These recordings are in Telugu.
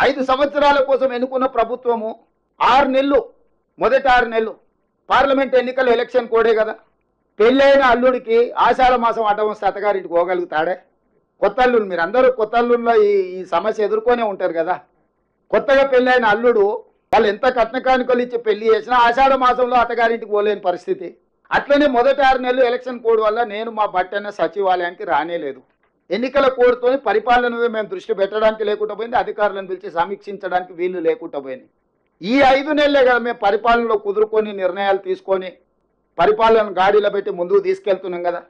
ఐదు సంవత్సరాల కోసం ఎన్నుకున్న ప్రభుత్వము ఆరు నెలలు మొదటి ఆరు నెలలు పార్లమెంట్ ఎన్నికలు ఎలక్షన్ కోడే కదా పెళ్ళైన అల్లుడికి ఆషాఢ మాసం అటవం అత్తగారింటికి పోగలుగుతాడే కొత్త అల్లుడు మీరు అందరూ కొత్త అల్లుల్లో ఈ ఈ సమస్య ఎదుర్కొనే ఉంటారు కదా కొత్తగా పెళ్ళైన అల్లుడు వాళ్ళు ఎంత కట్న కానుకలు ఇచ్చి పెళ్లి చేసినా ఆషాఢ మాసంలో అత్తగారింటికి పోలేని పరిస్థితి అట్లనే మొదటి ఆరు నెలలు ఎలక్షన్ కోడ్ వల్ల నేను మా బట్టన్న సచివాలయానికి రానేలేదు ఎన్నికల కోడ్తో పరిపాలన మీద మేము దృష్టి పెట్టడానికి లేకుండా పోయింది అధికారులను పిలిచి సమీక్షించడానికి వీలు లేకుండా పోయింది ఈ ఐదు నెలలే కదా మేము పరిపాలనలో కుదురుకొని నిర్ణయాలు తీసుకొని పరిపాలన గాడిలో పెట్టి ముందుకు తీసుకెళ్తున్నాం కదా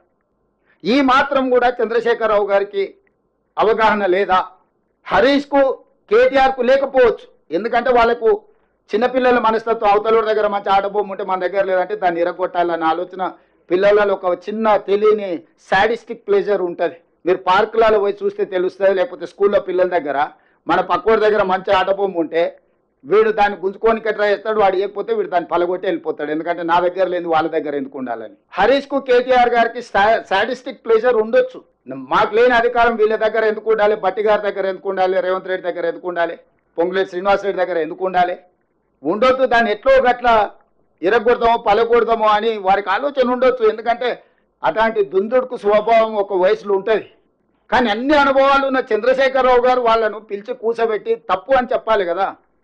ఈ మాత్రం కూడా చంద్రశేఖరరావు గారికి అవగాహన లేదా హరీష్కు కేటీఆర్కు లేకపోవచ్చు ఎందుకంటే వాళ్ళకు చిన్నపిల్లల మనస్తత్వం అవతల దగ్గర మంచి ఆటబొమ్మ ఉంటే మన దగ్గర లేదంటే దాన్ని ఇరగొట్టాలన్న ఆలోచన పిల్లలలో ఒక చిన్న తెలియని సాడిస్టిక్ ప్లేజర్ ఉంటుంది మీరు పార్కులలో పోయి చూస్తే తెలుస్తుంది లేకపోతే స్కూల్లో పిల్లల దగ్గర మన పక్కోడి దగ్గర మంచి ఆటబొమ్మ ఉంటే వీడు దాన్ని గుంజుకోనికి ట్రై చేస్తాడు వాడు ఇవ్వకపోతే వీడు దాన్ని పలగొట్టి వెళ్ళిపోతాడు ఎందుకంటే నా దగ్గర లేదు వాళ్ళ దగ్గర ఎందుకు ఉండాలని హరీష్ కు కేటీఆర్ గారికి సాడిస్టిక్ ప్లేజర్ ఉండొచ్చు మాకు లేని అధికారం వీళ్ళ దగ్గర ఎందుకు ఉండాలి బట్టి గారి దగ్గర ఎందుకు ఉండాలి రేవంత్ రెడ్డి దగ్గర ఎందుకు ఉండాలి పొంగులేటి శ్రీనివాస్ రెడ్డి దగ్గర ఎందుకు ఉండాలి ఉండొద్దు దాన్ని ఎట్లో గట్ల ఇరగొడదామో పలగొడదామో అని వారికి ఆలోచన ఉండొచ్చు ఎందుకంటే అట్లాంటి దుందుడుకు స్వభావం ఒక వయసులో ఉంటుంది కానీ అన్ని అనుభవాలు ఉన్న చంద్రశేఖరరావు గారు వాళ్ళను పిలిచి కూర్చోబెట్టి తప్పు అని చెప్పాలి కదా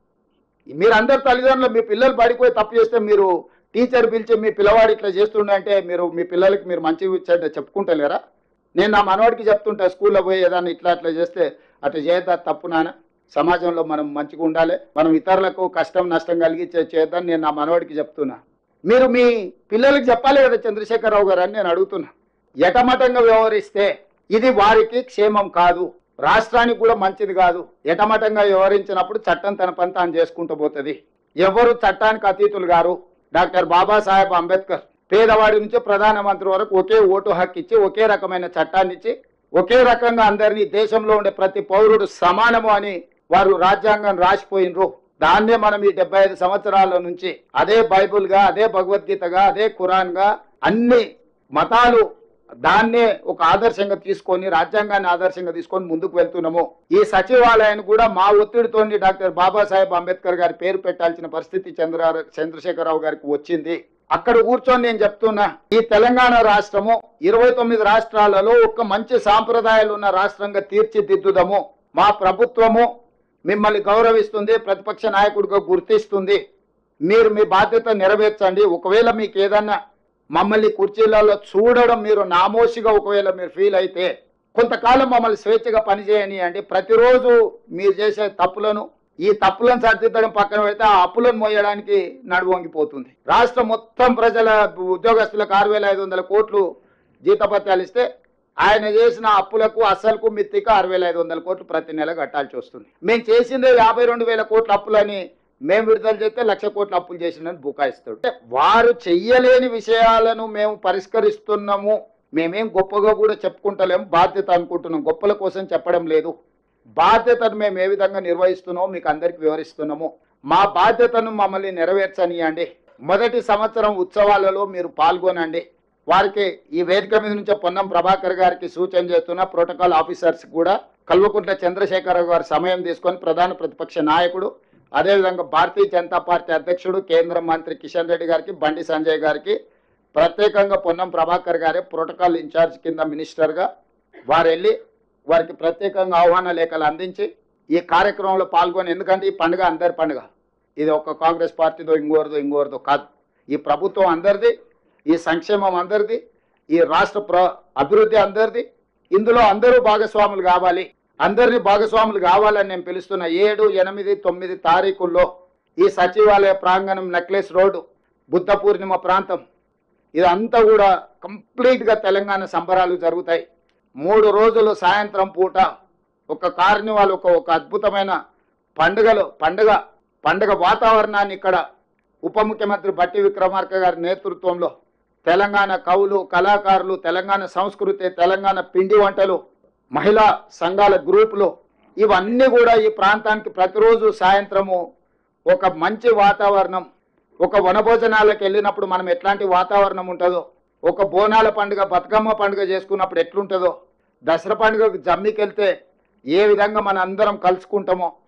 మీరు అందరు తల్లిదండ్రులు మీ పిల్లలు పడిపోయి తప్పు చేస్తే మీరు టీచర్ పిలిచి మీ పిల్లవాడు ఇట్లా చేస్తుండే అంటే మీరు మీ పిల్లలకి మీరు మంచి చెడ్డ చెప్పుకుంటలేరా నేను నా మనవాడికి చెప్తుంటా స్కూల్లో పోయి ఏదన్నా ఇట్లా అట్లా చేస్తే అట్లా చేయద్దా తప్పు నాన్న సమాజంలో మనం మంచిగా ఉండాలి మనం ఇతరులకు కష్టం నష్టం కలిగి చే- చేద్దాం నేను నా మనవాడికి చెప్తున్నా మీరు మీ పిల్లలకి చెప్పాలి కదా చంద్రశేఖరరావు గారు అని నేను అడుగుతున్నా ఎటమటంగా వ్యవహరిస్తే ఇది వారికి క్షేమం కాదు రాష్ట్రానికి కూడా మంచిది కాదు ఎటమటంగా వ్యవహరించినప్పుడు చట్టం తన పని తాను చేసుకుంటూ పోతుంది ఎవరు చట్టానికి అతీతులు గారు డాక్టర్ బాబాసాహెబ్ అంబేద్కర్ పేదవాడి నుంచి ప్రధానమంత్రి వరకు ఒకే ఓటు హక్కు ఇచ్చి ఒకే రకమైన చట్టాన్ని ఇచ్చి ఒకే రకంగా అందరినీ దేశంలో ఉండే ప్రతి పౌరుడు సమానము అని వారు రాజ్యాంగం రాసిపోయినరు దాన్నే మనం ఈ డెబ్బై ఐదు సంవత్సరాల నుంచి అదే బైబుల్గా అదే భగవద్గీతగా అదే ఖురాన్గా అన్ని మతాలు దాన్నే ఒక ఆదర్శంగా తీసుకొని రాజ్యాంగాన్ని ఆదర్శంగా తీసుకొని ముందుకు వెళ్తున్నాము ఈ సచివాలయాన్ని కూడా మా ఒత్తిడితో డాక్టర్ బాబాసాహెబ్ అంబేద్కర్ గారి పేరు పెట్టాల్సిన పరిస్థితి చంద్ర చంద్రశేఖరరావు గారికి వచ్చింది అక్కడ కూర్చొని నేను చెప్తున్నా ఈ తెలంగాణ రాష్ట్రము ఇరవై తొమ్మిది రాష్ట్రాలలో ఒక మంచి సాంప్రదాయాలు ఉన్న రాష్ట్రంగా తీర్చిదిద్దుదము మా ప్రభుత్వము మిమ్మల్ని గౌరవిస్తుంది ప్రతిపక్ష నాయకుడిగా గుర్తిస్తుంది మీరు మీ బాధ్యత నెరవేర్చండి ఒకవేళ మీకు ఏదన్నా మమ్మల్ని కుర్చీలలో చూడడం మీరు నామోషిగా ఒకవేళ మీరు ఫీల్ అయితే కొంతకాలం మమ్మల్ని స్వేచ్ఛగా పనిచేయని అండి ప్రతిరోజు మీరు చేసే తప్పులను ఈ తప్పులను సరిదిద్దడం పక్కన పెడితే ఆ అప్పులను మోయడానికి నడువు వంగిపోతుంది రాష్ట్రం మొత్తం ప్రజల ఉద్యోగస్తులకు ఆరు వేల ఐదు వందల కోట్లు జీతపత్యాలు ఇస్తే ఆయన చేసిన అప్పులకు అసలుకు మిత్తికి ఆరు వేల ఐదు వందల కోట్లు ప్రతి నెల కట్టాల్సి వస్తుంది మేము చేసిందే యాభై రెండు వేల కోట్ల అప్పులని మేము విడుదల చేస్తే లక్ష కోట్ల అప్పులు చేసిందని బుకాయిస్తాడు అంటే వారు చెయ్యలేని విషయాలను మేము పరిష్కరిస్తున్నాము మేమేం గొప్పగా కూడా చెప్పుకుంటలేము బాధ్యత అనుకుంటున్నాం గొప్పల కోసం చెప్పడం లేదు బాధ్యతను మేము ఏ విధంగా నిర్వహిస్తున్నామో మీకు అందరికి వివరిస్తున్నాము మా బాధ్యతను మమ్మల్ని నెరవేర్చనియండి మొదటి సంవత్సరం ఉత్సవాలలో మీరు పాల్గొనండి వారికి ఈ వేదిక మీద నుంచి పొన్నం ప్రభాకర్ గారికి సూచన చేస్తున్న ప్రోటోకాల్ ఆఫీసర్స్ కూడా కల్వకుంట్ల చంద్రశేఖర గారు సమయం తీసుకొని ప్రధాన ప్రతిపక్ష నాయకుడు అదేవిధంగా భారతీయ జనతా పార్టీ అధ్యక్షుడు కేంద్ర మంత్రి కిషన్ రెడ్డి గారికి బండి సంజయ్ గారికి ప్రత్యేకంగా పొన్నం ప్రభాకర్ గారే ప్రోటోకాల్ ఇన్ఛార్జ్ కింద మినిస్టర్గా వారు వెళ్ళి వారికి ప్రత్యేకంగా ఆహ్వాన లేఖలు అందించి ఈ కార్యక్రమంలో పాల్గొని ఎందుకంటే ఈ పండుగ అందరి పండుగ ఇది ఒక కాంగ్రెస్ పార్టీదో ఇంకోరిదో ఇంకోరిదో కాదు ఈ ప్రభుత్వం అందరిది ఈ సంక్షేమం అందరిది ఈ రాష్ట్ర ప్ర అభివృద్ధి అందరిది ఇందులో అందరూ భాగస్వాములు కావాలి అందరినీ భాగస్వాములు కావాలని నేను పిలుస్తున్న ఏడు ఎనిమిది తొమ్మిది తారీఖుల్లో ఈ సచివాలయ ప్రాంగణం నెక్లెస్ రోడ్డు బుద్ధ పూర్ణిమ ప్రాంతం ఇదంతా కూడా కంప్లీట్గా తెలంగాణ సంబరాలు జరుగుతాయి మూడు రోజులు సాయంత్రం పూట ఒక కార్నివాల్ ఒక ఒక అద్భుతమైన పండుగలు పండుగ పండుగ వాతావరణాన్ని ఇక్కడ ఉప ముఖ్యమంత్రి బట్టి విక్రమార్క గారి నేతృత్వంలో తెలంగాణ కవులు కళాకారులు తెలంగాణ సంస్కృతి తెలంగాణ పిండి వంటలు మహిళా సంఘాల గ్రూపులు ఇవన్నీ కూడా ఈ ప్రాంతానికి ప్రతిరోజు సాయంత్రము ఒక మంచి వాతావరణం ఒక వనభోజనాలకు వెళ్ళినప్పుడు మనం ఎట్లాంటి వాతావరణం ఉంటుందో ఒక బోనాల పండుగ బతుకమ్మ పండుగ చేసుకున్నప్పుడు ఎట్లుంటుందో దసరా పండుగకు జమ్మికి వెళ్తే ఏ విధంగా మన అందరం కలుసుకుంటామో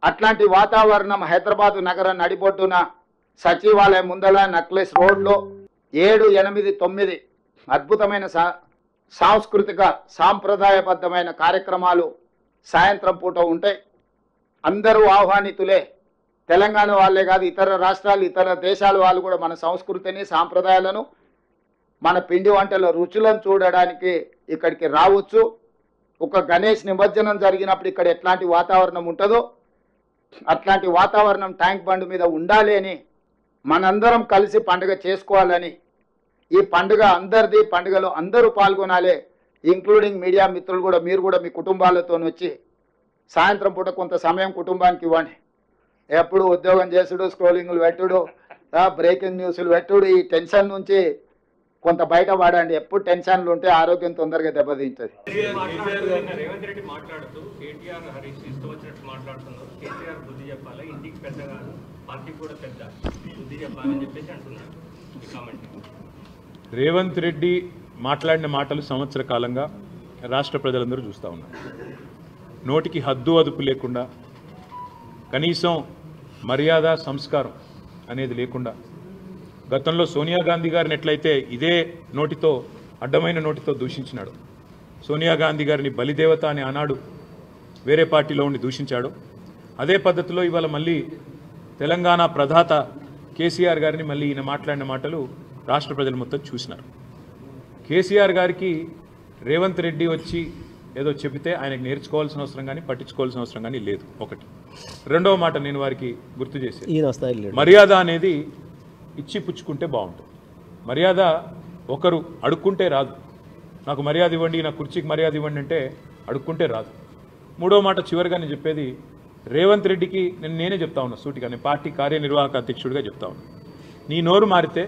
అట్లాంటి వాతావరణం హైదరాబాద్ నగరం నడిబొడ్డున సచివాలయం ముందల నక్లెస్ రోడ్లో ఏడు ఎనిమిది తొమ్మిది అద్భుతమైన సా సాంస్కృతిక సాంప్రదాయబద్ధమైన కార్యక్రమాలు సాయంత్రం పూట ఉంటాయి అందరూ ఆహ్వానితులే తెలంగాణ వాళ్ళే కాదు ఇతర రాష్ట్రాలు ఇతర దేశాల వాళ్ళు కూడా మన సంస్కృతిని సాంప్రదాయాలను మన పిండి వంటల రుచులను చూడడానికి ఇక్కడికి రావచ్చు ఒక గణేష్ నిమజ్జనం జరిగినప్పుడు ఇక్కడ ఎట్లాంటి వాతావరణం ఉంటుందో అట్లాంటి వాతావరణం ట్యాంక్ బండ్ మీద ఉండాలి అని మనందరం కలిసి పండుగ చేసుకోవాలని ఈ పండుగ అందరిది పండుగలో అందరూ పాల్గొనాలి ఇంక్లూడింగ్ మీడియా మిత్రులు కూడా మీరు కూడా మీ కుటుంబాలతో వచ్చి సాయంత్రం పూట కొంత సమయం కుటుంబానికి ఇవ్వండి ఎప్పుడు ఉద్యోగం చేసుడు స్క్రోలింగ్లు పెట్టుడు బ్రేకింగ్ న్యూస్లు పెట్టుడు ఈ టెన్షన్ నుంచి కొంత బయట పడండి ఎప్పుడు టెన్షన్లు ఉంటే ఆరోగ్యం తొందరగా దెబ్బతింటుంది మాట్లాడుతూ రేవంత్ రెడ్డి మాట్లాడుతూ కేటీఆర్ హరీష్ ఇష్టం వచ్చినట్టు మాట్లాడుతున్నారు కేటీఆర్ బుద్ధి చెప్పాలి ఇంటికి పెద్ద కాదు పార్టీకి కూడా పెద్ద బుద్ధి చెప్పాలని చెప్పేసి అంటున్నారు ఈ కామెంట్ రేవంత్ రెడ్డి మాట్లాడిన మాటలు సంవత్సర కాలంగా రాష్ట్ర ప్రజలందరూ చూస్తూ ఉన్నారు నోటికి హద్దు అదుపు లేకుండా కనీసం మర్యాద సంస్కారం అనేది లేకుండా గతంలో సోనియా గాంధీ గారిని ఎట్లయితే ఇదే నోటితో అడ్డమైన నోటితో దూషించినాడు సోనియా గాంధీ గారిని బలిదేవత అని ఆనాడు వేరే పార్టీలో ఉండి దూషించాడు అదే పద్ధతిలో ఇవాళ మళ్ళీ తెలంగాణ ప్రధాత కేసీఆర్ గారిని మళ్ళీ ఈయన మాట్లాడిన మాటలు రాష్ట్ర ప్రజలు మొత్తం చూసినారు కేసీఆర్ గారికి రేవంత్ రెడ్డి వచ్చి ఏదో చెబితే ఆయనకు నేర్చుకోవాల్సిన అవసరం కానీ పట్టించుకోవాల్సిన అవసరం కానీ లేదు ఒకటి రెండవ మాట నేను వారికి గుర్తు చేసేది ఈయన స్థాయి లేడు మర్యాద అనేది ఇచ్చి పుచ్చుకుంటే బాగుంటుంది మర్యాద ఒకరు అడుక్కుంటే రాదు నాకు మర్యాద ఇవ్వండి నా కుర్చీకి మర్యాద ఇవ్వండి అంటే అడుక్కుంటే రాదు మూడో మాట చివరిగా నేను చెప్పేది రేవంత్ రెడ్డికి నేను నేనే చెప్తా ఉన్నా సూటిగా నేను పార్టీ కార్యనిర్వాహక అధ్యక్షుడిగా చెప్తా ఉన్నా నీ నోరు మారితే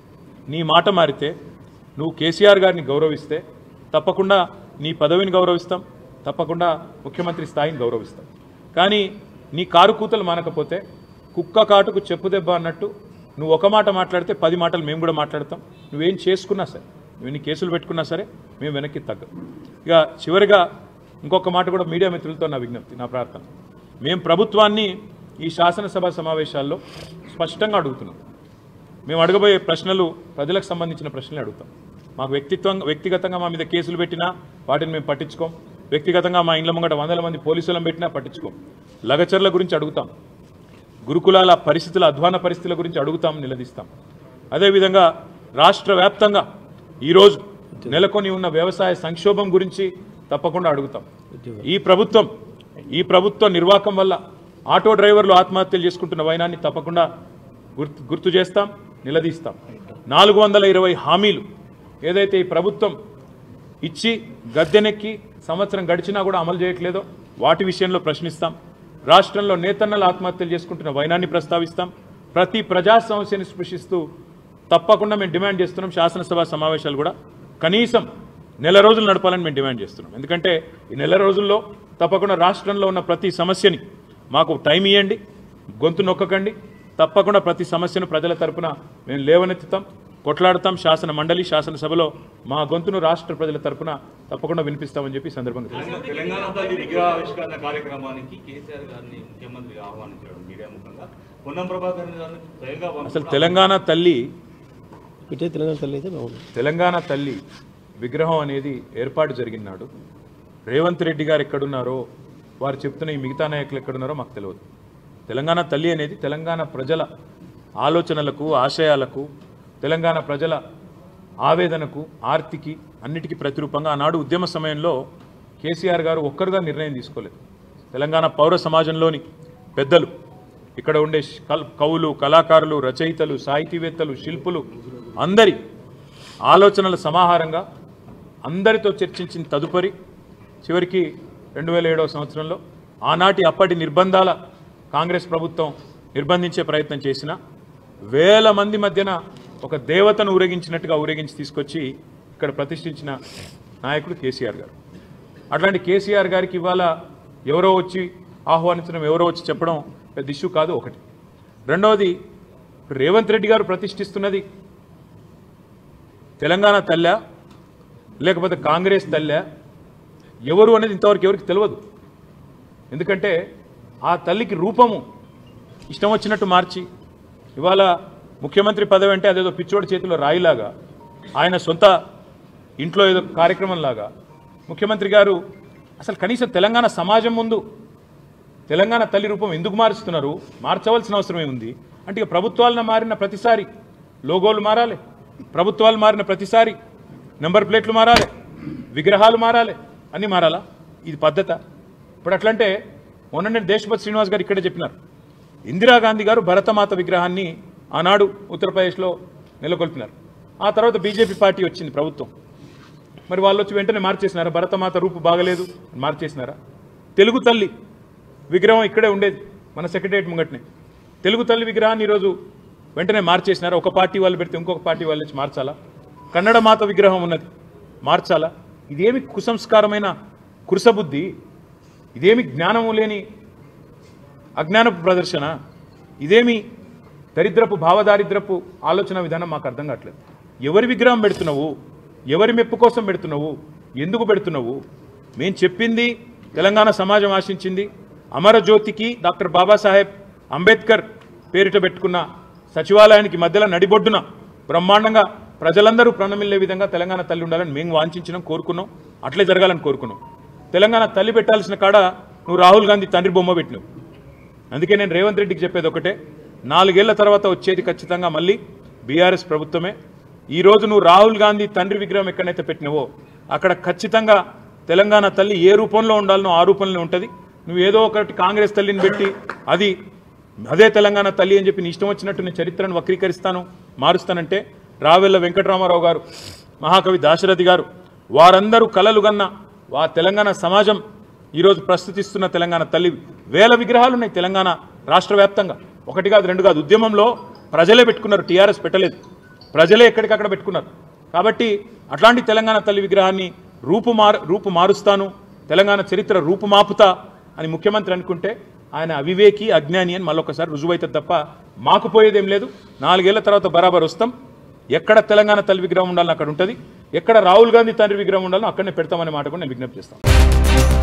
నీ మాట మారితే నువ్వు కేసీఆర్ గారిని గౌరవిస్తే తప్పకుండా నీ పదవిని గౌరవిస్తాం తప్పకుండా ముఖ్యమంత్రి స్థాయిని గౌరవిస్తాం కానీ నీ కారు కూతలు మానకపోతే కుక్క కాటుకు చెప్పు దెబ్బ అన్నట్టు నువ్వు ఒక మాట మాట్లాడితే పది మాటలు మేము కూడా మాట్లాడతాం నువ్వేం చేసుకున్నా సరే నువ్వు ఎన్ని కేసులు పెట్టుకున్నా సరే మేము వెనక్కి తగ్గం ఇక చివరిగా ఇంకొక మాట కూడా మీడియా మిత్రులతో నా విజ్ఞప్తి నా ప్రార్థన మేము ప్రభుత్వాన్ని ఈ శాసనసభ సమావేశాల్లో స్పష్టంగా అడుగుతున్నాం మేము అడగబోయే ప్రశ్నలు ప్రజలకు సంబంధించిన ప్రశ్నలు అడుగుతాం మాకు వ్యక్తిత్వం వ్యక్తిగతంగా మా మీద కేసులు పెట్టినా వాటిని మేము పట్టించుకోం వ్యక్తిగతంగా మా ఇండ్ల ముంగట వందల మంది పోలీసులను పెట్టినా పట్టించుకోం లగచర్ల గురించి అడుగుతాం గురుకులాల పరిస్థితుల అధ్వాన పరిస్థితుల గురించి అడుగుతాం నిలదీస్తాం అదేవిధంగా రాష్ట్ర వ్యాప్తంగా ఈరోజు నెలకొని ఉన్న వ్యవసాయ సంక్షోభం గురించి తప్పకుండా అడుగుతాం ఈ ప్రభుత్వం ఈ ప్రభుత్వ నిర్వాహకం వల్ల ఆటో డ్రైవర్లు ఆత్మహత్యలు చేసుకుంటున్న వైనాన్ని తప్పకుండా గుర్తు గుర్తు చేస్తాం నిలదీస్తాం నాలుగు వందల ఇరవై హామీలు ఏదైతే ఈ ప్రభుత్వం ఇచ్చి గద్దెనెక్కి సంవత్సరం గడిచినా కూడా అమలు చేయట్లేదో వాటి విషయంలో ప్రశ్నిస్తాం రాష్ట్రంలో నేతన్నలు ఆత్మహత్యలు చేసుకుంటున్న వైనాన్ని ప్రస్తావిస్తాం ప్రతి ప్రజా సమస్యని స్పృశిస్తూ తప్పకుండా మేము డిమాండ్ చేస్తున్నాం శాసనసభ సమావేశాలు కూడా కనీసం నెల రోజులు నడపాలని మేము డిమాండ్ చేస్తున్నాం ఎందుకంటే ఈ నెల రోజుల్లో తప్పకుండా రాష్ట్రంలో ఉన్న ప్రతి సమస్యని మాకు టైం ఇవ్వండి గొంతు నొక్కకండి తప్పకుండా ప్రతి సమస్యను ప్రజల తరపున మేము లేవనెత్తుతాం కొట్లాడతాం శాసన మండలి శాసనసభలో మా గొంతును రాష్ట్ర ప్రజల తరపున తప్పకుండా వినిపిస్తామని చెప్పి ఈ సందర్భంగా తెలియజేస్తున్నాం. తెలంగాణ తల్లి విగ్రహావిష్కరణ కార్యక్రమానికి కేసీఆర్ గారిని ముఖ్యమంత్రి ఆహ్వానించాడు మీడియా ముఖంగా పొన్నం ప్రభాకర్ గారిని స్వయంగా అసలు తెలంగాణ తల్లి ఇటే తెలంగాణ తల్లి అయితే బాగుంది తెలంగాణ తల్లి విగ్రహం అనేది ఏర్పాటు జరిగినాడు రేవంత్ రెడ్డి గారు ఎక్కడున్నారో వారు చెప్తున్న ఈ మిగతా నాయకులు ఎక్కడున్నారో మాకు తెలియదు తెలంగాణ తల్లి అనేది తెలంగాణ ప్రజల ఆలోచనలకు ఆశయాలకు తెలంగాణ ప్రజల ఆవేదనకు ఆర్తికి అన్నిటికీ ప్రతిరూపంగా ఆనాడు ఉద్యమ సమయంలో కేసీఆర్ గారు ఒక్కరుగా నిర్ణయం తీసుకోలేదు తెలంగాణ పౌర సమాజంలోని పెద్దలు ఇక్కడ ఉండే శ్- కల్- కవులు కళాకారులు రచయితలు సాహితీవేత్తలు శిల్పులు అందరి ఆలోచనల సమాహారంగా అందరితో చర్చించిన తదుపరి చివరికి రెండు వేల ఏడవ సంవత్సరంలో ఆనాటి అప్పటి నిర్బంధాల కాంగ్రెస్ ప్రభుత్వం నిర్బంధించే ప్రయత్నం చేసిన వేల మంది మధ్యన ఒక దేవతను ఊరేగించినట్టుగా ఊరేగించి తీసుకొచ్చి ఇక్కడ ప్రతిష్ఠించిన నాయకుడు కేసీఆర్ గారు అట్లాంటి కేసీఆర్ గారికి ఇవాళ ఎవరో వచ్చి ఆహ్వానించడం ఎవరో వచ్చి చెప్పడం పెద్ద ఇష్యూ కాదు ఒకటి రెండవది రేవంత్ రెడ్డి గారు ప్రతిష్ఠిస్తున్నది తెలంగాణ తల్లా లేకపోతే కాంగ్రెస్ తల్లా ఎవరు అనేది ఇంతవరకు ఎవరికి తెలియదు ఎందుకంటే ఆ తల్లికి రూపము ఇష్టం వచ్చినట్టు మార్చి ఇవాళ ముఖ్యమంత్రి పదవి అంటే అదేదో పిచ్చోడి చేతిలో రాయిలాగా ఆయన సొంత ఇంట్లో ఏదో కార్యక్రమం లాగా ముఖ్యమంత్రి గారు అసలు కనీసం తెలంగాణ సమాజం ముందు తెలంగాణ తల్లి రూపం ఎందుకు మారుస్తున్నారు మార్చవలసిన అవసరం ఏముంది అంటే ఇక ప్రభుత్వాలను మారిన ప్రతిసారి లోగోలు మారాలి ప్రభుత్వాలు మారిన ప్రతిసారి నెంబర్ ప్లేట్లు మారాలి విగ్రహాలు మారాలి అన్నీ మారాలా ఇది పద్ధత ఇప్పుడు అట్లంటే మొన్న నేను దేశపతి శ్రీనివాస్ గారు ఇక్కడే చెప్పినారు ఇందిరాగాంధీ గారు భరతమాత విగ్రహాన్ని ఆనాడు ఉత్తరప్రదేశ్లో నెలకొల్పినారు ఆ తర్వాత బీజేపీ పార్టీ వచ్చింది ప్రభుత్వం మరి వాళ్ళు వచ్చి వెంటనే మార్చేసినారా భరతమాత రూపు బాగలేదు అని మార్చేసినారా తెలుగు తల్లి విగ్రహం ఇక్కడే ఉండేది మన సెక్రటరియట్ ముంగట్నే తెలుగు తల్లి విగ్రహాన్ని ఈరోజు వెంటనే మార్చేసినారా ఒక పార్టీ వాళ్ళు పెడితే ఇంకొక పార్టీ వాళ్ళు వచ్చి మార్చాలా కన్నడ మాత విగ్రహం ఉన్నది మార్చాలా ఇదేమి కుసంస్కారమైన కురుసబుద్ధి ఇదేమి జ్ఞానము లేని అజ్ఞానపు ప్రదర్శన ఇదేమి దరిద్రపు భావదారిద్రపు ఆలోచన విధానం మాకు అర్థం కావట్లేదు ఎవరి విగ్రహం పెడుతున్నావు ఎవరి మెప్పు కోసం పెడుతున్నావు ఎందుకు పెడుతున్నావు మేము చెప్పింది తెలంగాణ సమాజం ఆశించింది అమరజ్యోతికి డాక్టర్ బాబాసాహెబ్ అంబేద్కర్ పేరిట పెట్టుకున్న సచివాలయానికి మధ్యలో నడిబొడ్డున బ్రహ్మాండంగా ప్రజలందరూ ప్రణమిల్లే విధంగా తెలంగాణ తల్లి ఉండాలని మేము వాంఛించినాం కోరుకున్నాం అట్లే జరగాలని కోరుకున్నాం తెలంగాణ తల్లి పెట్టాల్సిన కాడ నువ్వు రాహుల్ గాంధీ తండ్రి బొమ్మ పెట్టినావు అందుకే నేను రేవంత్ రెడ్డికి చెప్పేది ఒకటే నాలుగేళ్ల తర్వాత వచ్చేది ఖచ్చితంగా మళ్ళీ బీఆర్ఎస్ ప్రభుత్వమే ఈ రోజు నువ్వు రాహుల్ గాంధీ తండ్రి విగ్రహం ఎక్కడైతే పెట్టినవో అక్కడ ఖచ్చితంగా తెలంగాణ తల్లి ఏ రూపంలో ఉండాలనో ఆ రూపంలో ఉంటుంది నువ్వు ఏదో ఒకటి కాంగ్రెస్ తల్లిని పెట్టి అది అదే తెలంగాణ తల్లి అని చెప్పి నీ ఇష్టం వచ్చినట్టు నేను చరిత్రను వక్రీకరిస్తాను మారుస్తానంటే రావెల్ల వెంకటరామారావు గారు మహాకవి దాశరథి గారు వారందరూ కలలు గన్న వా తెలంగాణ సమాజం ఈరోజు ప్రస్తుతిస్తున్న తెలంగాణ తల్లి వేల విగ్రహాలు ఉన్నాయి తెలంగాణ రాష్ట్ర వ్యాప్తంగా ఒకటి కాదు రెండు కాదు ఉద్యమంలో ప్రజలే పెట్టుకున్నారు టీఆర్ఎస్ పెట్టలేదు ప్రజలే ఎక్కడికక్కడ పెట్టుకున్నారు కాబట్టి అట్లాంటి తెలంగాణ తల్లి విగ్రహాన్ని రూపు మారు రూపు మారుస్తాను తెలంగాణ చరిత్ర రూపుమాపుతా అని ముఖ్యమంత్రి అనుకుంటే ఆయన అవివేకి అజ్ఞాని అని మళ్ళొకసారి రుజువైతుంది తప్ప మాకు పోయేదేం లేదు నాలుగేళ్ల తర్వాత బరాబర్ వస్తాం ఎక్కడ తెలంగాణ తల్లి విగ్రహం ఉండాలని అక్కడ ఉంటుంది ఎక్కడ రాహుల్ గాంధీ తండ్రి విగ్రహం ఉండాలో అక్కడనే పెడతామనే మాట కూడా నేను విజ్ఞప్తి చేస్తాను